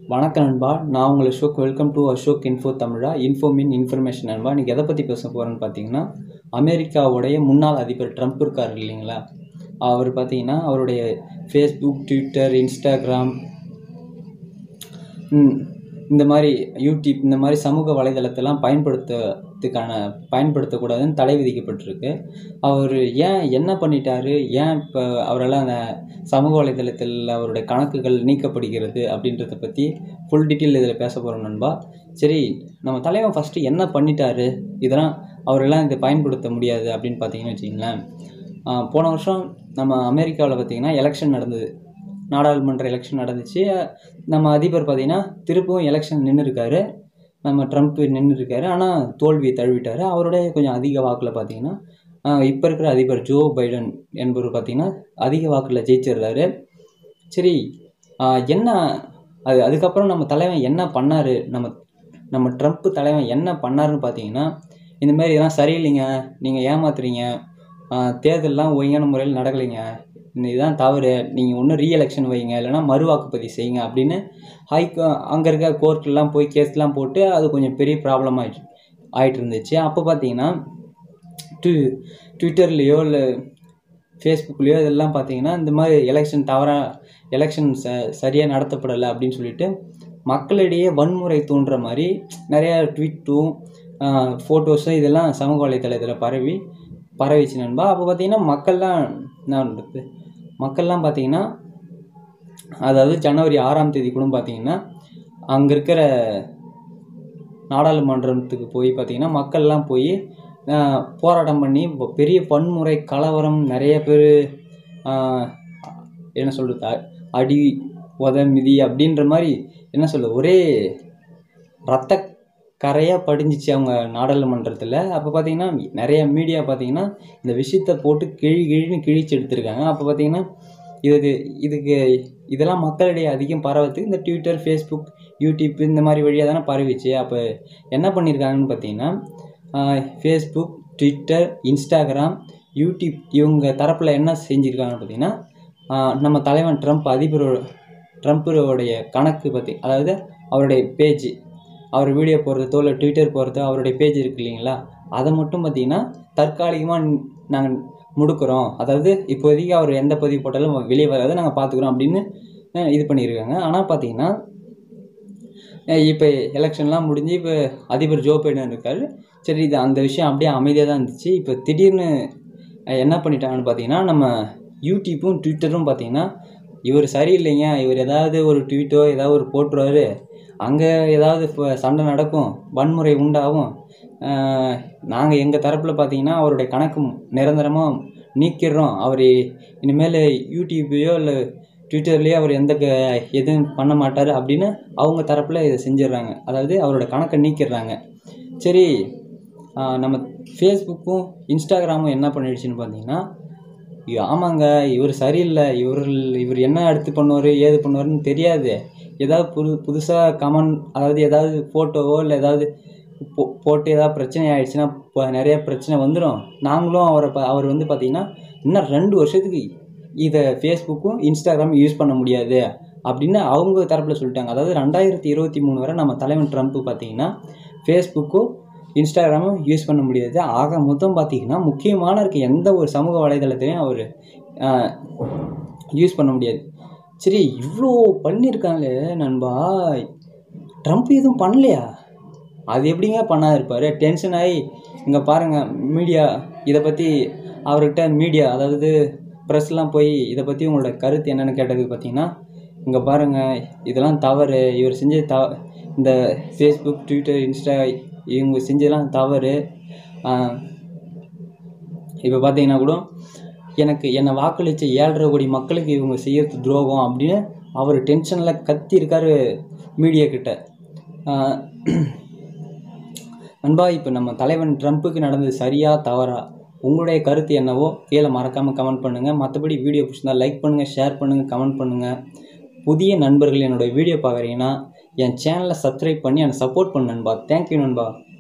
வணக்கம் நண்பா நான் உங்கள் Ashok welcome to Ashok info தமிழா இன்ஃபோ மீன் இன்ஃபர்மேஷன் நண்பா இன்றைக்கி எதை பற்றி பேச போகிறேன்னு பார்த்தீங்கன்னா அமெரிக்காவுடைய முன்னாள் அதிபர் ட்ரம்ப் இருக்கார் இல்லைங்களா அவர் பார்த்தீங்கன்னா அவருடைய ஃபேஸ்புக் ட்விட்டர் இன்ஸ்டாகிராம் ம், இந்த மாதிரி யூடியூப் இந்த மாதிரி சமூக வலைதளத்தெல்லாம் பயன்படுத்துறதுக்கான பயன்படுத்தக்கூடாதுன்னு தடை விதிக்கப்பட்டிருக்கு அவர் ஏன் என்ன பண்ணிட்டாரு ஏன் இப்போ அவரெல்லாம் அந்த சமூக வலைதளத்தில் அவருடைய கணக்குகள் நீக்கப்படுகிறது அப்படின்றத பற்றி ஃபுல் டீட்டெயில் இதில் பேச போகிறோம் நண்பா சரி நம்ம தலைவன் ஃபஸ்ட்டு என்ன பண்ணிட்டாரு இதெல்லாம் அவரெல்லாம் இதை பயன்படுத்த முடியாது அப்படின்னு பார்த்தீங்கன்னு வச்சிங்களேன் ஆஹ் போன வருஷம் நம்ம அமெரிக்காவில் பார்த்தீங்கன்னா எலெக்ஷன் நடந்தது நாடாளுமன்ற எலெக்ஷன் நடந்துச்சு நம்ம அதிபர் பார்த்தீங்கன்னா திருப்பவும் எலெக்ஷன் நின்று இருக்காரு நம்ம ட்ரம்ப் நின்று இருக்காரு ஆனால் தோல்வியை தழுவிட்டார் அவருடைய கொஞ்சம் அதிக வாக்கில் பார்த்தீங்கன்னா இப்போ இருக்கிற அதிபர் ஜோ பைடன் என்பவர் பார்த்தீங்கன்னா அதிக வாக்கில் ஜெயிச்சிடுறாரு சரி ஆஹ் என்ன அது அதுக்கப்புறம் நம்ம தலைவன் என்ன பண்ணார் நம்ம நம்ம ட்ரம்ப் தலைவன் என்ன பண்ணாருன்னு பார்த்தீங்கன்னா இந்த மாதிரி இதெல்லாம் சரியில்லைங்க நீங்கள் ஏமாத்துறீங்க ஆஹ் தேர்தல்லாம் ஒழுங்கான முறையில் நடக்கலைங்க இந்த இதுதான் தவறு நீங்கள் ஒன்றும் ரீஎலெக்ஷன் வைங்க இல்லைன்னா மறு வாக்குப்பதிவு செய்யுங்க அப்படின்னு ஹை அங்கே இருக்க கோர்ட்லாம் போய் கேஸ்லாம் போட்டு அது கொஞ்சம் பெரிய ப்ராப்ளம் ஆயிட்டு ஆயிட்டு இருந்துச்சு அப்போ பார்த்தீங்கன்னா ட்வி ட்விட்டர்லேயோ இல்லை ஃபேஸ்புக்லேயோ இதெல்லாம் பார்த்தீங்கன்னா இந்த மாதிரி எலெக்ஷன் தவறாக எலெக்ஷன் ச சரியாக நடத்தப்படலை அப்படின்னு சொல்லிட்டு மக்களிடையே வன்முறை தூண்டுற மாதிரி நிறையா ட்வீட்டும் ஃபோட்டோஸும் இதெல்லாம் சமூக வலைத்தளத்தில் பரவி பரவிச்சு நண்பா அப்போ பார்த்தீங்கன்னா மக்கள்லாம் என்ன பண்ணுறது மக்கள்லாம் பார்த்தீங்கன்னா அதாவது ஜனவரி ஆறாம் தேதி கூட பார்த்தீங்கன்னா அங்கே இருக்கிற நாடாளுமன்றத்துக்கு போய் பார்த்தீங்கன்னா மக்கள்லாம் போய் ஆஹ், போராட்டம் பண்ணி இப்போ பெரிய வன்முறை கலவரம் நிறைய பேர் என்ன சொல்கிறது அ- அடி உத மிதி அப்படின்ற மாதிரி என்ன சொல்ல ஒரே ரத்த கரையாக படிஞ்சிச்சு அவங்க நாடாளுமன்றத்தில் அப்போ பார்த்தீங்கன்னா நிறைய மீடியா பார்த்தீங்கன்னா இந்த விஷயத்தை போட்டு கிழி கிழின்னு கிழிச்சு எடுத்திருக்காங்க அப்போ பார்த்தீங்கன்னா இதுக்கு இதுக்கு இதெல்லாம் மக்களிடையே அதிகம் பரவத்துக்கு இந்த ட்விட்டர் ஃபேஸ்புக் யூடியூப் இந்த மாதிரி வழியாக தானே பரவிச்சு அப்போ என்ன பண்ணியிருக்காங்கன்னு பார்த்தீங்கன்னா ஃபேஸ்புக் ட்விட்டர் இன்ஸ்டாகிராம் யூடியூப் இவங்க தரப்பில் என்ன செஞ்சுருக்காங்கன்னு பார்த்தீங்கன்னா ஆஹ் நம்ம தலைவன் ட்ரம்ப் அதிபரோட ட்ரம்ப்போடைய கணக்கு பற்றி அதாவது அவருடைய பேஜ் அவர் வீடியோ போடுறதோ இல்லை ட்விட்டர் போடுறதோ அவருடைய பேஜ் இருக்கு இல்லைங்களா அதை மட்டும் பார்த்தீங்கன்னா தற்காலிகமாக நாங்கள் முடுக்குறோம் அதாவது இப்போதைக்கு அவர் எந்த பதிவு போட்டாலும் வெளியே வராது நாங்கள் பார்த்துக்குறோம் அப்படின்னு அஹ் இது பண்ணியிருக்காங்க ஆனால் பார்த்தீங்கன்னா இப்போ எலெக்ஷன்லாம் முடிஞ்சு இப்போ அதிபர் ஜோ பைடன் இருக்கார் சரி இது அந்த விஷயம் அப்படியே அமைதியாக தான் இருந்துச்சு இப்போ திடீர்னு அஹ், என்ன பண்ணிட்டாங்கன்னு பார்த்தீங்கன்னா நம்ம யூடியூப்பும் ட்விட்டரும் பார்த்தீங்கன்னா இவர் சரியில்லைங்க இவர் ஏதாவது ஒரு ட்வீட்டோ ஏதாவது ஒரு போட்டுருவாரு அங்கே ஏதாவது இப்போ சண்டை நடக்கும் வன்முறை உண்டாகும் நாங்கள் எங்கள் தரப்பில் பார்த்தீங்கன்னா அவருடைய கணக்கு நிரந்தரமாக நீக்கிடுறோம் அவர் இனிமேல் யூடியூப்லேயோ இல்லை ட்விட்டர்லேயோ அவர் எந்த க எதுவும் பண்ண மாட்டார் அப்படின்னு அவங்க தரப்பில் இதை செஞ்சிடுறாங்க அதாவது அவரோட கணக்கை நீக்கிடுறாங்க சரி ஆஹ் நம்ம ஃபேஸ்புக்கும் இன்ஸ்டாகிராமும் என்ன பண்ணிடுச்சுன்னு பார்த்தீங்கன்னா ஐயோ, ஆமாங்க இவர் சரியில்லை இவர் இவர் என்ன அடுத்து பண்ணுவார் ஏது பண்ணுவாருன்னு தெரியாது ஏதாவது புது புதுசாக கமெண்ட் அதாவது ஏதாவது ஃபோட்டோவோ இல்லை ஏதாவது போ போட்டு ஏதாவது பிரச்சனை ஆயிடுச்சுன்னா இப்போ நிறைய பிரச்சனை வந்துடும் நாங்களும் அவரை ப அவர் வந்து பார்த்திங்கன்னா இன்னும் ரெண்டு வருஷத்துக்கு இதை ஃபேஸ்புக்கும் இன்ஸ்டாகிராம் யூஸ் பண்ண முடியாது அப்படின்னு அவங்க தரப்பில் சொல்லிட்டாங்க அதாவது ரெண்டாயிரத்தி இருபத்தி மூணு வரை நம்ம தலைவன் ட்ரம்ப் பார்த்தீங்கன்னா ஃபேஸ்புக்கும் இன்ஸ்டாகிராமும் யூஸ் பண்ண முடியாது ஆக மொத்தம் பார்த்தீங்கன்னா முக்கியமான இருக்க எந்த ஒரு சமூக வலைதளத்தையும் அவர் யூஸ் பண்ண முடியாது சரி இவ்வளோ பண்ணியிருக்காங்களே நண்பா ட்ரம்ப் எதுவும் பண்ணலையா அது எப்படிங்க பண்ணாது இருப்பார் டென்ஷன் ஆகி இங்கே பாருங்கள் மீடியா இதை பற்றி அவர்கிட்ட மீடியா அதாவது ப்ரெஸ்லாம் போய் இதை பற்றி உங்களோட கருத்து என்னென்னு கேட்டதுக்கு பார்த்தீங்கன்னா இங்கே பாருங்கள் இதெல்லாம் தவறு இவர் செஞ்சது த இந்த ஃபேஸ்புக் ட்விட்டர் இன்ஸ்டா இவங்க செஞ்சதெல்லாம் தவறு இப்போ பார்த்தீங்கன்னா கூட எனக்கு என்னை வாக்களித்த ஏழரை கோடி மக்களுக்கு இவங்க செய்யறது துரோகம் அப்படின்னு அவர் டென்ஷனில் கத்தி இருக்காரு மீடியா கிட்ட ஆஹ் நண்பா இப்போ நம்ம தலைவன் ட்ரம்ப்புக்கு நடந்தது சரியா தவறா உங்களுடைய கருத்து என்னவோ கீழே மறக்காமல் கமெண்ட் பண்ணுங்கள் மற்றபடி வீடியோ பிடிச்சிருந்தா லைக் பண்ணுங்கள் ஷேர் பண்ணுங்கள் கமெண்ட் பண்ணுங்கள் புதிய நண்பர்கள் என்னோட வீடியோ பார்க்குறீங்கன்னா என் சேனலை சப்ஸ்கிரைப் பண்ணி என்னை சப்போர்ட் பண்ணு நண்பா தேங்க்யூ நண்பா